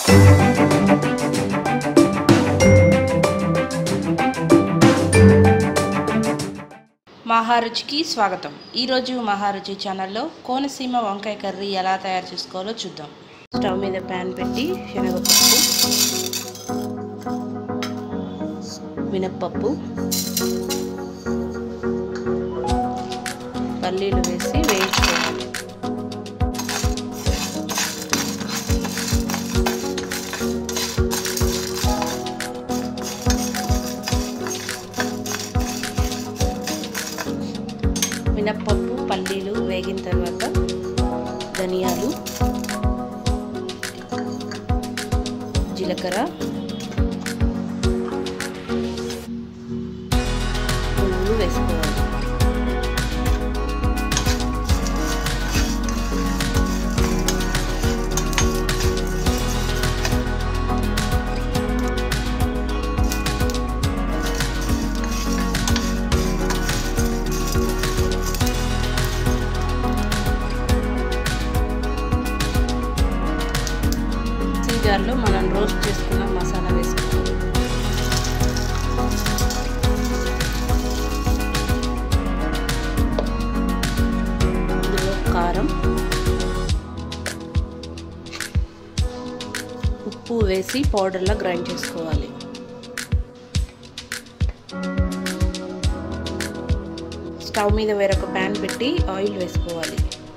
మహారుచికి స్వాగతం ఈరోజు మహారుచి ఛానల్లో కోనసీమ వంకాయ కర్రీ ఎలా తయారు చేసుకోవాలో చూద్దాం స్టవ్ మీద ప్యాన్ పెట్టి శనగపప్పు మినప్పప్పు పల్లీలు వేసి వేయించుకోవాలి మినప్పప్పు పల్లీలు వేగిన తర్వాత ధనియాలు జీలకర్ర నువ్వులు వేసుకోవాలి మిక్సీ జార్లో మనం రోస్ట్ చేసుకున్న మసాలా వేసుకోవాలి ఇందులో కారం ఉప్పు వేసి పౌడర్లా గ్రైండ్ చేసుకోవాలి స్టవ్ మీద వేరొక ప్యాన్ పెట్టి ఆయిల్ వేసుకోవాలి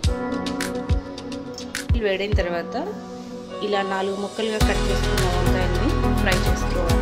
ఆయిల్ వేడిన తర్వాత ఇలా నాలుగు ముక్కలుగా కట్ చేసుకున్న వంకాయల్ని ఫ్రై చేసుకోవాలి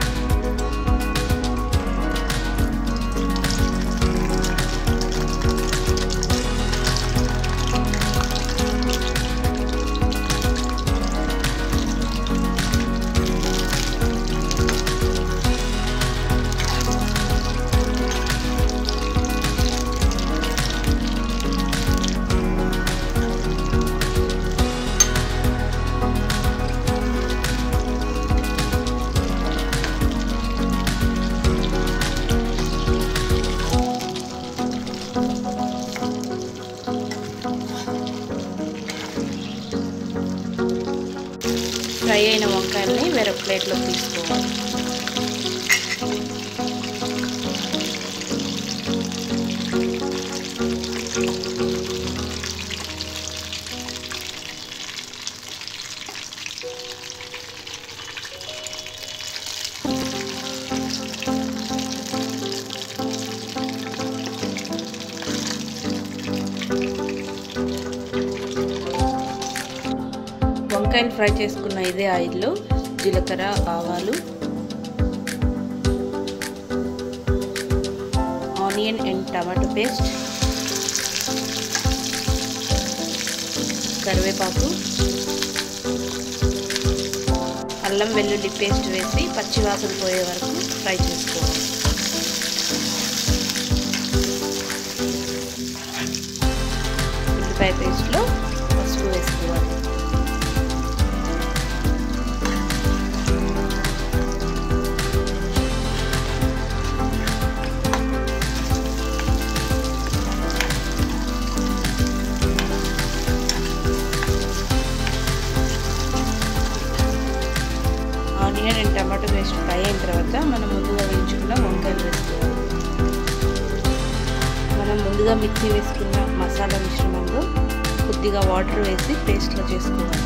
ఫ్రై అయిన వంకాయల్ని వేరే ప్లేట్లో తీసుకోవాలి వంకాయలు ఫ్రై చేసుకున్న ఇదే ఆయిల్లో జీలకర్ర ఆవాలు ఆనియన్ అండ్ టమాటో పేస్ట్ కరివేపాకు అల్లం వెల్లుల్లి పేస్ట్ వేసి పచ్చివాసన పోయే వరకు ఫ్రై చేసుకోవాలి ఉల్లిపాయ పేస్ట్లో పసుపు వేసుకోవాలి onion and tomato paste fry అయిన తర్వాత మనం ముందుగా వేయించుకున్న వంకాయలు వేసుకోవాలి మనం ముందుగా మిక్సీ వేసుకున్న మసాలా మిశ్రమంలో కొద్దిగా వాటర్ వేసి పేస్ట్లో చేసుకోవాలి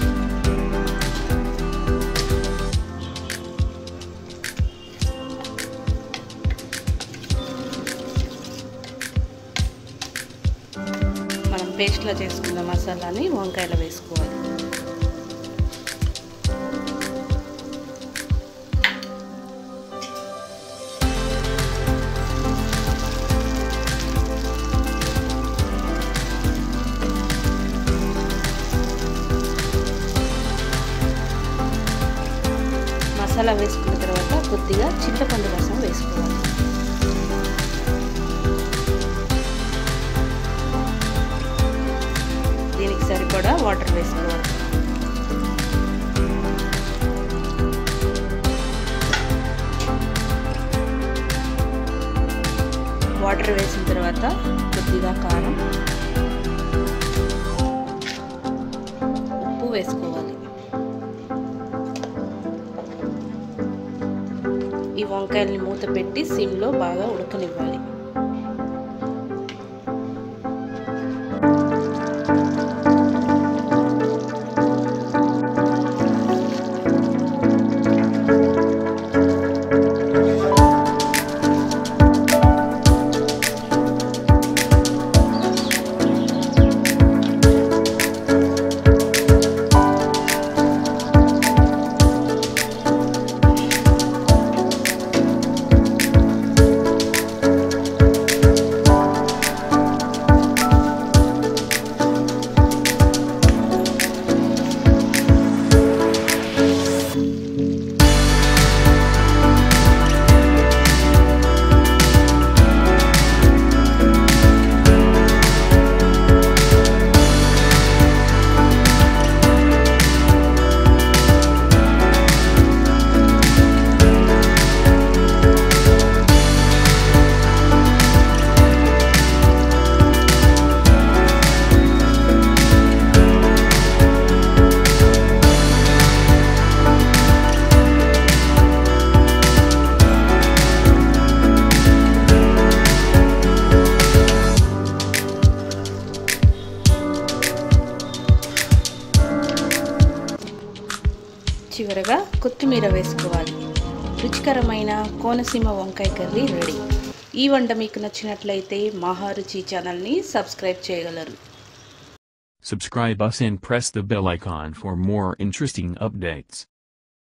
మనం పేస్ట్లో చేసుకున్న మసాలాని వంకాయలో వేసుకోవాలి మసాలా వేసుకున్న తర్వాత కొద్దిగా చింతపండు రసం వేసుకోవాలి దీనికి సరిపడా వాటర్ వేసుకోవాలి వాటర్ వేసిన తర్వాత కొద్దిగా కారం ఉప్పు వేసుకోవాలి ఈ వంకాయల్ని మూత పెట్టి సిమ్లో బాగా ఉడకనివ్వాలి చివరగా కొత్తిమీర వేసుకోవాలి రుచికరమైన కోనసీమ వంకాయ కర్రీ రెడీ ఈ వంట మీకు నచ్చినట్లయితే మహారుచి ఛానల్ని సబ్స్క్రైబ్ చేయగలరు Subscribe us and press the bell icon for more interesting updates.